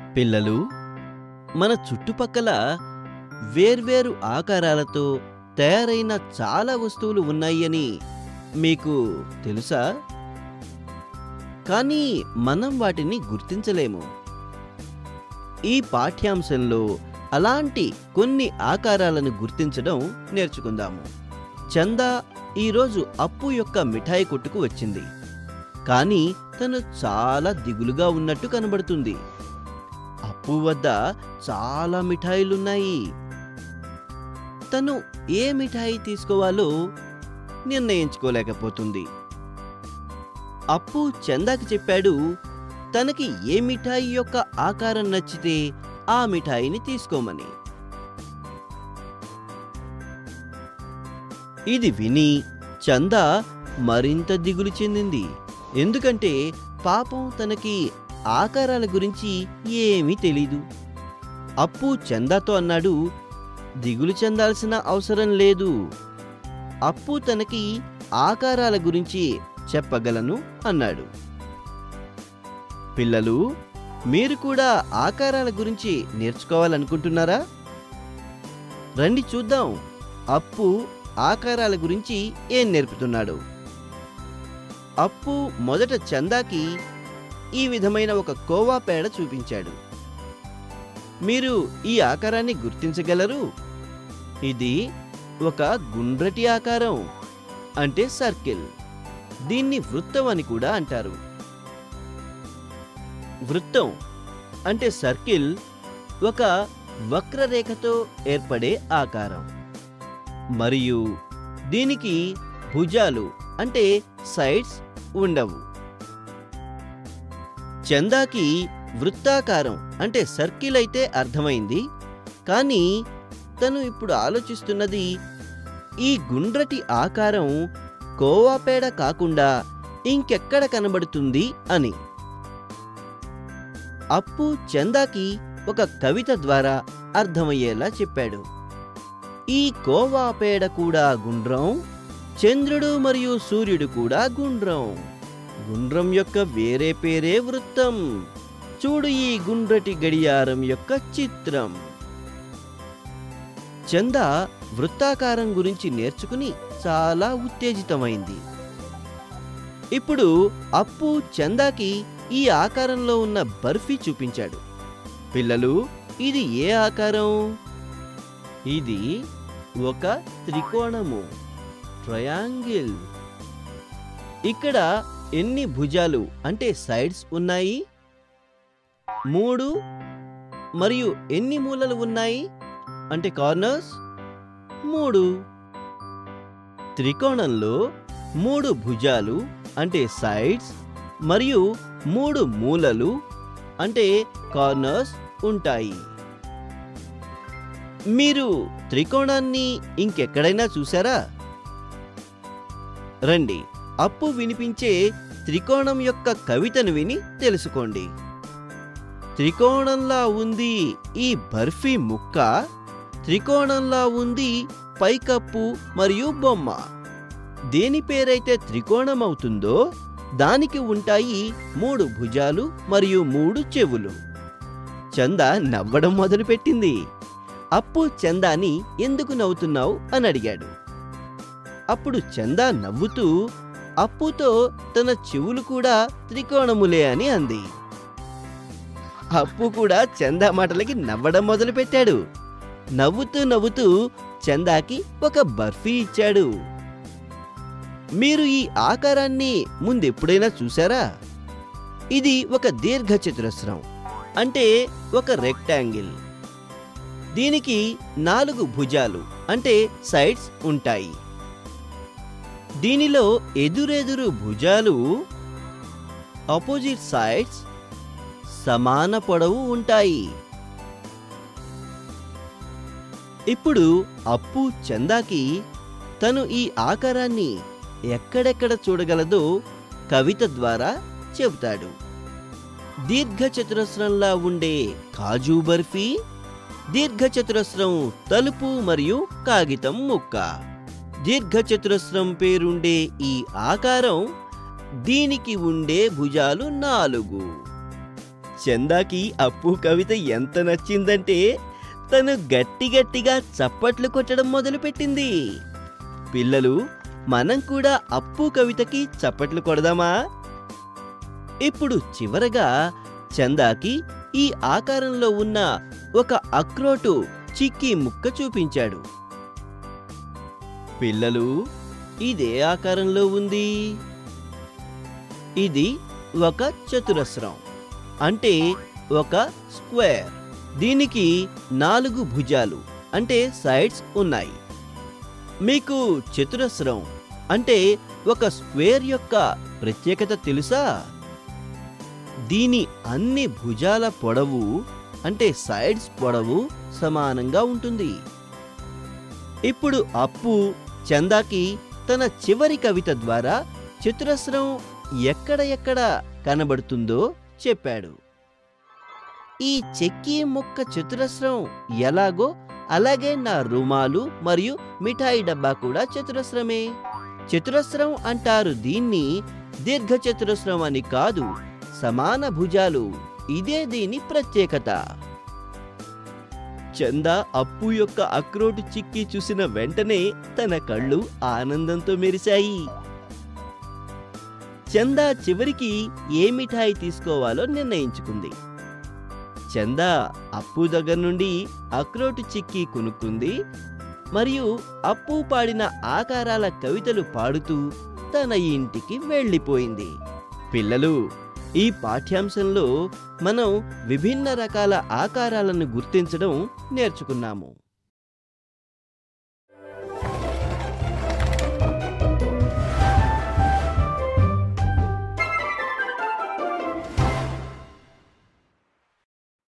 పిల్లలు మన చుట్టుపక్కల వేర్వేరు ఆకారాలతో తయారైన చాలా వస్తువులు ఉన్నాయని మీకు తెలుసా కానీ మనం వాటిని గుర్తించలేము ఈ పాఠ్యాంశంలో అలాంటి కొన్ని ఆకారాలను గుర్తించడం నేర్చుకుందాము చందా ఈరోజు అప్పు యొక్క మిఠాయి కొట్టుకు వచ్చింది కానీ తను చాలా దిగులుగా ఉన్నట్టు కనబడుతుంది అప్పు వద్ద చాలా మిఠాయిలున్నాయి తను ఏ మిఠాయి తీసుకోవాలో నిర్ణయించుకోలేకపోతుంది అప్పు చందాకి చెప్పాడు తనకి ఏ మిఠాయి యొక్క ఆకారం నచ్చితే ఆ మిఠాయిని తీసుకోమని ఇది విని చందా మరింత దిగులు చెందింది ఎందుకంటే పాపం తనకి ఆకారాల గురించి ఏమీ తెలీదు అప్పు చందాతో అన్నాడు దిగులు చెందాల్సిన అవసరం లేదు అప్పు తనకి ఆకారాల గురించి చెప్పగలను అన్నాడు పిల్లలు మీరు కూడా ఆకారాల గురించి నేర్చుకోవాలనుకుంటున్నారా రండి చూద్దాం అప్పు ఆకారాల గురించి ఏం నేర్పుతున్నాడు అప్పు మొదట చందాకి ఈ విధమైన ఒక కోవా పేడ చూపించాడు మీరు ఈ ఆకారాన్ని గుర్తించగలరు ఇది ఒక గుండ్రటి ఆకారం అంటే సర్కిల్ దీన్ని వృత్తం అని కూడా అంటారు వృత్తం అంటే సర్కిల్ ఒక వక్రరేఖతో ఏర్పడే ఆకారం మరియు దీనికి భుజాలు అంటే సైడ్స్ ఉండవు చందాకి వృత్తాకారం అంటే సర్కిల్ అయితే అర్థమైంది కానీ తను ఇప్పుడు ఆలోచిస్తున్నది ఈ గుండ్రటి ఆకారం కోవాపేడ కాకుండా ఇంకెక్కడ కనబడుతుంది అని అప్పు చందాకి ఒక కవిత ద్వారా అర్థమయ్యేలా చెప్పాడు ఈ కోవాపేడ కూడా గుండ్రం చంద్రుడు మరియు సూర్యుడు కూడా గుండ్రం గుండ్రం యొక్క వేరే పేరే వృత్తం చూడు ఈ గుండ్రటి గడియారం యొక్క చిత్రం చంద వృత్తాకారం గురించి నేర్చుకుని చాలా ఉత్తేజితమైంది ఇప్పుడు అప్పు చందాకి ఈ ఆకారంలో ఉన్న బర్ఫీ చూపించాడు పిల్లలు ఇది ఏ ఆకారం ఇది ఒక త్రికోణము ట్రయాంగిల్ ఇక్కడ ఎన్ని భుజాలు అంటే సైడ్స్ ఉన్నాయి మూడు మరియు ఎన్ని మూలలు ఉన్నాయి అంటే కార్నర్స్ మూడు త్రికోణంలో మూడు భుజాలు అంటే సైడ్స్ మరియు మూడు మూలలు అంటే కార్నర్స్ ఉంటాయి మీరు త్రికోణాన్ని ఇంకెక్కడైనా చూసారా రండి అప్పు వినిపించే త్రికోణం యొక్క కవితను విని తెలుసుకోండి త్రికోణంలా ఉంది ఈ బర్ఫీ ముక్క త్రికోణంలా ఉంది పైకప్పు మరియు బొమ్మ దేని పేరైతే త్రికోణం అవుతుందో దానికి ఉంటాయి మూడు భుజాలు మరియు మూడు చెవులు చంద నవ్వడం మొదలుపెట్టింది అప్పు చందాని ఎందుకు నవ్వుతున్నావు అని అడిగాడు అప్పుడు చందా నవ్వుతూ అప్పుతో తన చెవులు కూడా త్రికోణములే అని అంది అప్పు కూడా చందా మాటలకి నవ్వడం మొదలుపెట్టాడు నవ్వుతూ నవ్వుతూ చందాకి ఒక బర్ఫీ ఇచ్చాడు మీరు ఈ ఆకారాన్ని ముందెప్పుడైనా చూసారా ఇది ఒక దీర్ఘ చతురస్రం అంటే ఒక రెక్టాంగిల్ దీనికి నాలుగు భుజాలు అంటే సైడ్స్ ఉంటాయి దీనిలో ఎదురెదురు భుజాలు ఆపోజిట్ సైడ్స్ సమాన పొడవు ఉంటాయి ఇప్పుడు అప్పు చందాకి తను ఈ ఆకారాన్ని ఎక్కడెక్కడ చూడగలదో కవిత ద్వారా చెబుతాడు దీర్ఘచతురస్రంలా ఉండే కాజు బర్ఫీ దీర్ఘచతురస్రం తలుపు మరియు కాగితం ముక్క దీర్ఘచతురస్రం పేరుండే ఈ ఆకారం దీనికి ఉండే భుజాలు నాలుగు చందాకి అప్పు కవిత ఎంత నచ్చిందంటే తను గట్టి గట్టిగా చప్పట్లు కొట్టడం మొదలుపెట్టింది పిల్లలు మనం కూడా అప్పు కవితకి చప్పట్లు కొడదామా ఇప్పుడు చివరగా చందాకి ఈ ఆకారంలో ఉన్న ఒక అక్రోటు చిక్కి ముక్క చూపించాడు పిల్లలు ఇదే ఆకారంలో ఉంది ఇది ఒక చతురస్రం అంటే ఒక స్క్వేర్ దీనికి నాలుగు భుజాలు అంటే సైడ్స్ ఉన్నాయి మీకు చతురస్రం అంటే ఒక స్క్వేర్ యొక్క ప్రత్యేకత తెలుసా దీని అన్ని భుజాల పొడవు అంటే సైడ్స్ పొడవు సమానంగా ఉంటుంది ఇప్పుడు అప్పు చందాకి తన చివరి కవిత ద్వారా చతురస్రం ఎక్కడ ఎక్కడ కనబడుతుందో చెప్పాడు ఈ చెక్కి ముక్క చతురస్రం ఎలాగో అలాగే నా రుమాలు మరియు మిఠాయి డబ్బా కూడా చతురస్రమే చతురస్రం అంటారు దీన్ని దీర్ఘ చతురస్రం అని కాదు సమాన భుజాలు ఇదే దీని ప్రత్యేకత చందా అప్పు యొక్క అక్రోటు చిక్కి చూసిన వెంటనే తన కళ్ళు ఆనందంతో మెరిశాయి చందా చివరికి ఏ మిఠాయి తీసుకోవాలో నిర్ణయించుకుంది చందా అప్పు దగ్గర నుండి అక్రోటు చిక్కి కొనుక్కుంది మరియు అప్పు పాడిన ఆకారాల కవితలు పాడుతూ తన ఇంటికి వెళ్ళిపోయింది పిల్లలు ఈ పాఠ్యాంశంలో మనం విభిన్న రకాల ఆకారాలను గుర్తించడం నేర్చుకున్నాము